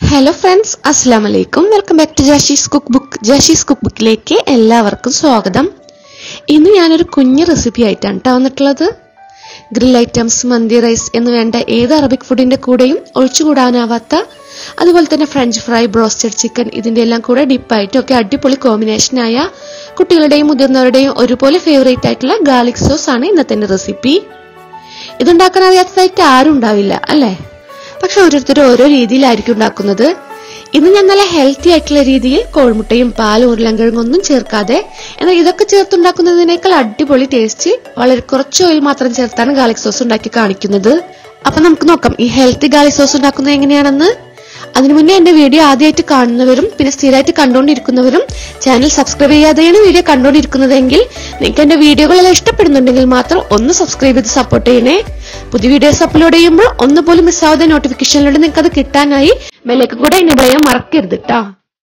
hello friends അസ്സാം വലൈക്കും welcome back to Jashi's cook book Jashi's cook ബുക്കിലേക്ക് എല്ലാവർക്കും സ്വാഗതം ഇന്ന് ഞാനൊരു കുഞ്ഞ് റെസിപ്പി ആയിട്ടാണ് കേട്ടോ വന്നിട്ടുള്ളത് ഗ്രിൽ ഐറ്റംസ് മന്തി റൈസ് എന്ന് വേണ്ട ഏത് അറബിക് ഫുഡിന്റെ കൂടെയും ഒഴിച്ചുകൂടാനാവാത്ത അതുപോലെ തന്നെ ഫ്രഞ്ച് ഫ്രൈ ബ്രോസ്റ്റഡ് ചിക്കൻ ഇതിന്റെ എല്ലാം കൂടെ ഡിപ്പായിട്ടും ഒക്കെ അടിപൊളി കോമ്പിനേഷനായ കുട്ടികളുടെയും മുതിർന്നവരുടെയും ഒരുപോലെ ഫേവറേറ്റ് ആയിട്ടുള്ള ഗാർലിക് സോസ് ആണ് ഇന്നത്തെ റെസിപ്പി ഇതുണ്ടാക്കാൻ അറിയാത്തതായിട്ട് ആരും ഉണ്ടാവില്ല അല്ലേ പക്ഷെ ഓരോരുത്തരും ഓരോ രീതിയിലായിരിക്കും ഉണ്ടാക്കുന്നത് ഇന്ന് ഞാൻ നല്ല ഹെൽത്തി ആയിട്ടുള്ള രീതിയിൽ കോഴിമുട്ടയും പാലും ഉരുളൻകിഴങ്ങും ഒന്നും ചേർക്കാതെ എന്നാൽ ഇതൊക്കെ ചേർത്തുണ്ടാക്കുന്നതിനേക്കാൾ അടിപൊളി ടേസ്റ്റ് വളരെ കുറച്ച് ഓയിൽ മാത്രം ചേർത്താണ് ഗാർലിക് സോസ് ഉണ്ടാക്കി കാണിക്കുന്നത് അപ്പൊ നമുക്ക് നോക്കാം ഈ ഹെൽത്തി ഗാർലിക് സോസ് ഉണ്ടാക്കുന്നത് എങ്ങനെയാണെന്ന് അതിനു മുന്നേ എന്റെ വീഡിയോ ആദ്യമായിട്ട് കാണുന്നവരും പിന്നെ സ്ഥിരമായിട്ട് കണ്ടുകൊണ്ടിരിക്കുന്നവരും ചാനൽ സബ്സ്ക്രൈബ് ചെയ്യാതെയാണ് വീഡിയോ കണ്ടുകൊണ്ടിരിക്കുന്നതെങ്കിൽ നിങ്ങൾക്ക് എന്റെ വീഡിയോകളെല്ലാം ഇഷ്ടപ്പെടുന്നുണ്ടെങ്കിൽ മാത്രം ഒന്ന് സബ്സ്ക്രൈബ് ചെയ്ത് സപ്പോർട്ട് ചെയ്യണേ പുതിയ വീഡിയോസ് അപ്ലോഡ് ചെയ്യുമ്പോൾ ഒന്നുപോലും മിസ്സാവാതെ നോട്ടിഫിക്കേഷനിലൂടെ നിങ്ങൾക്ക് അത് കിട്ടാനായി ബെല്ലേക്ക് കൂടെ എനേബിൾ ചെയ്യാൻ മറക്കരുത് കേട്ടോ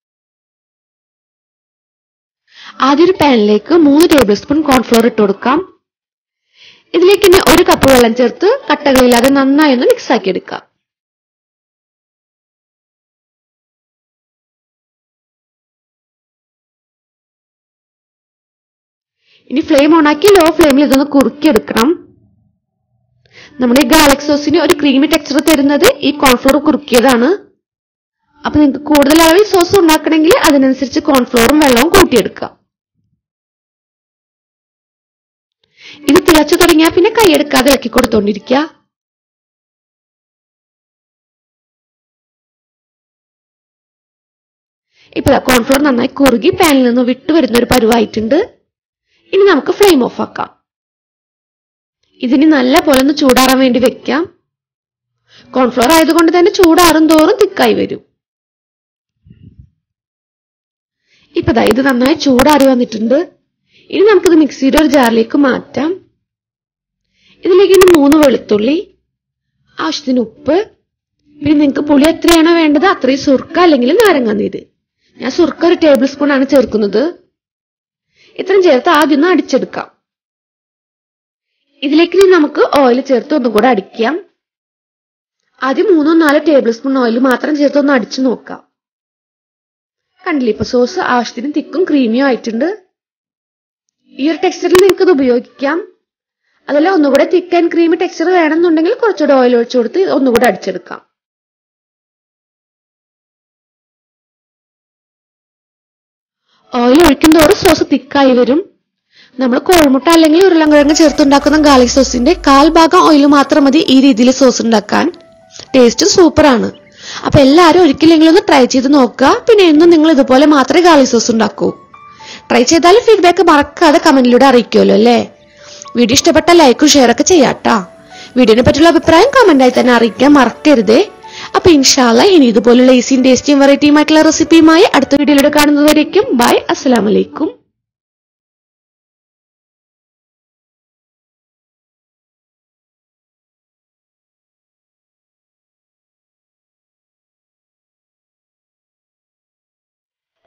ആദ്യം ഒരു പാനിലേക്ക് മൂന്ന് ടേബിൾ സ്പൂൺ കോൺഫ്ലോർ ഇട്ട് കൊടുക്കാം ഇതിലേക്ക് ഇനി ഒരു കപ്പ് വെള്ളം ചേർത്ത് കട്ടകളില്ലാതെ നന്നായി ഒന്ന് മിക്സ് ആക്കി എടുക്കാം ഇനി ഫ്ലെയിം ഓണാക്കി ലോ ഫ്ലെയിമിൽ ഇതൊന്ന് കുറുക്കിയെടുക്കണം നമ്മുടെ ഈ ഗാലക് സോസിന് ഒരു ക്രീമി ടെക്സ്ചർ തരുന്നത് ഈ കോൺഫ്ലോർ കുറുക്കിയതാണ് അപ്പൊ നിങ്ങൾക്ക് കൂടുതൽ അളവിൽ സോസ് ഉണ്ടാക്കണമെങ്കിൽ അതിനനുസരിച്ച് കോൺഫ്ലോറും വെള്ളവും കൂട്ടിയെടുക്കാം ഇത് തിളച്ചു തുടങ്ങിയാൽ പിന്നെ കൈയെടുക്കാതെ ഇളക്കി കൊടുത്തോണ്ടിരിക്കുക ഇപ്പൊ കോൺഫ്ലോർ നന്നായി കുറുകി പാനിൽ നിന്ന് വിട്ടു വരുന്ന ഒരു പരുവായിട്ടുണ്ട് ഇനി നമുക്ക് ഫ്ലെയിം ഓഫ് ആക്കാം ഇതിന് നല്ല പോലെ ഒന്ന് ചൂടാറാൻ വേണ്ടി വെക്കാം കോൺഫ്ലോർ ആയതുകൊണ്ട് തന്നെ ചൂടാറും തോറും തിക്കായി വരും ഇപ്പതാ ഇത് നന്നായി ചൂടാറി വന്നിട്ടുണ്ട് ഇനി നമുക്കിത് മിക്സിയുടെ ഒരു ജാറിലേക്ക് മാറ്റാം ഇതിലേക്ക് ഇനി മൂന്ന് വെളുത്തുള്ളി ആവശ്യത്തിന് ഉപ്പ് പിന്നെ നിങ്ങൾക്ക് പുളി എത്രയാണോ വേണ്ടത് അത്രയും സുർക്ക അല്ലെങ്കിൽ നാരങ്ങാനീര് ഞാൻ സുർക്ക ഒരു ടേബിൾ സ്പൂൺ ആണ് ചേർക്കുന്നത് ഇത്രയും ചേർത്ത് ആദ്യം ഒന്ന് അടിച്ചെടുക്കാം ഇതിലേക്ക് ഇനി നമുക്ക് ഓയിൽ ചേർത്ത് ഒന്നും കൂടെ അടിക്കാം ആദ്യം മൂന്നോ നാലോ ടേബിൾ സ്പൂൺ ഓയിൽ മാത്രം ചേർത്ത് ഒന്ന് അടിച്ചു നോക്കാം കണ്ടില്ലേ ഇപ്പൊ സോസ് ആവശ്യത്തിന് തിക്കും ക്രീമിയും ആയിട്ടുണ്ട് ഈ ഒരു ടെക്സ്ചറിൽ നിങ്ങൾക്ക് ഇത് ഉപയോഗിക്കാം അതല്ല ഒന്നുകൂടെ തിക്ക് ആൻഡ് ക്രീമി ടെക്സ്ചർ വേണമെന്നുണ്ടെങ്കിൽ കുറച്ചുകൂടെ ഓയിൽ ഒഴിച്ചു കൊടുത്ത് ഒന്നുകൂടെ അടിച്ചെടുക്കാം ഓയിൽ ഒഴിക്കുന്തോറും സോസ് തിക്കായി വരും നമ്മൾ കോഴിമുട്ട അല്ലെങ്കിൽ ഉരുളൻകിഴങ്ങ് ചേർത്തുണ്ടാക്കുന്ന ഗാർലിക് സോസിന്റെ കാൽ ഭാഗം ഓയിൽ മാത്രം മതി ഈ രീതിയിൽ സോസ് ഉണ്ടാക്കാൻ ടേസ്റ്റ് സൂപ്പറാണ് അപ്പൊ എല്ലാവരും ഒരിക്കലെങ്കിലും ഒന്ന് ട്രൈ ചെയ്ത് നോക്കുക പിന്നെ എന്നും നിങ്ങൾ ഇതുപോലെ മാത്രമേ ഗാർലിക് സോസ് ഉണ്ടാക്കൂ ട്രൈ ചെയ്താലും ഫീഡ്ബാക്ക് മറക്കാതെ കമന്റിലൂടെ അറിയിക്കുമല്ലോ അല്ലേ വീഡിയോ ഇഷ്ടപ്പെട്ട ലൈക്കും ഷെയർ ഒക്കെ ചെയ്യാട്ടാ വീഡിയോനെ പറ്റിയുള്ള അഭിപ്രായം കമന്റായി തന്നെ അറിയിക്കാൻ മറക്കരുതേ അപ്പൊ ഇൻഷാല്ല ഇനി ഇതുപോലുള്ള ഈസിയും ടേസ്റ്റിയും വെറൈറ്റിയും ആയിട്ടുള്ള റെസിപ്പിയുമായി അടുത്ത വീഡിയോയിലൂടെ കാണുന്നതുവരേക്കും ബൈ അസ്സലാമലൈക്കും